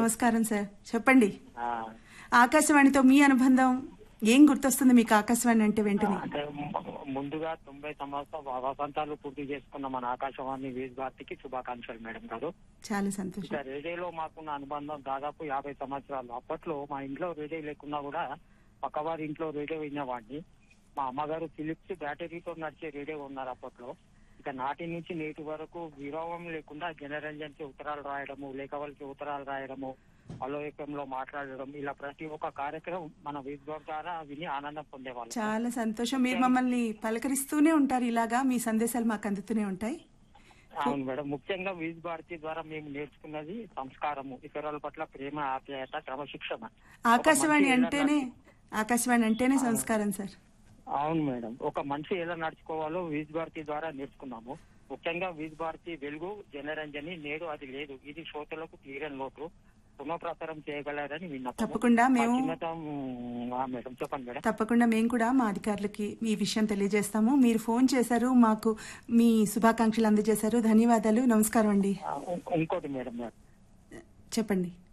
నమస్కారం సార్ చెప్పండి ఆ, ఆకాశవాణితో మీ అనుబంధం ఏం గుర్తొస్తుంది మీకు ఆకాశవాణి అంటే వెంటనే అంటే ము- ముందుగా తొంభై సంవత్సరాల వసంతాలు పూర్తి చేసుకున్న మన ఆకాశవాణి వీజ్ భారతికి శుభాకాంక్షలు మేడం గారు చాలా సంతోషం ఇంకా రేడియోలో మాకున్న అనుబంధం దాదాపు యాభై సంవత్సరాలు అప్పట్లో మా ఇంట్లో రేడియో లేకున్నా కూడా పక్కవారి ఇంట్లో రేడియో వినేవాడిని మా అమ్మగారు ఫిలిప్స్ బ్యాటరీతో నడిచే రేడియో ఉన్నారు అప్పట్లో ఇక నాటి నుంచి నేటి వరకు విరామం లేకుండా జనరంజన్ కి ఉత్తరాలు రాయడము లేఖవలకి ఉత్తరాలు రాయడము అలోయకంలో మాట్లాడడం ఇలా ప్రతి ఒక్క కార్యక్రమం మన వీజ్బాబ్ ద్వారా విని ఆనందం పొందేవాళ్ళం చాలా సంతోషం మీరు మమ్మల్ని పలకరిస్తూనే ఉంటారు ఇలాగా మీ సందేశాలు మాకు అందుతూనే ఉంటాయి అవును మేడం ముఖ్యంగా వీజ్ భారతి ద్వారా మేము నేర్చుకున్నది సంస్కారము ఇతరుల పట్ల ప్రేమ ఆప్యాయత క్రమశిక్షణ ఆకాశవాణి ఒక మనిషి ఎలా అంటేనే ఆకాశవాణి అంటేనే సంస్కారం సార్ అవును మేడం ఒక మనిషి ఎలా నడుచుకోవాలో వీజ్ భారతి ద్వారా నేర్చుకున్నాము ముఖ్యంగా వీజ్ భారతి వెలుగు జనరంజని నేడు అది లేదు ఇది శ్రోతలకు తీరని లోటు పునఃప్రసారం చేయగలరని విన్నప్పుడు తప్పకుండా మేము- మేడం చెప్పండి మేడం తప్పకుండా మేము కూడా మా అధికారులకి ఈ విషయం తెలియజేస్తాము మీరు ఫోన్ చేశారు మాకు మీ శుభాకాంక్షలు అందజేశారు ధన్యవాదాలు నమస్కారం అండి ఆ, ఇంకోటి మేడం చెప్పండి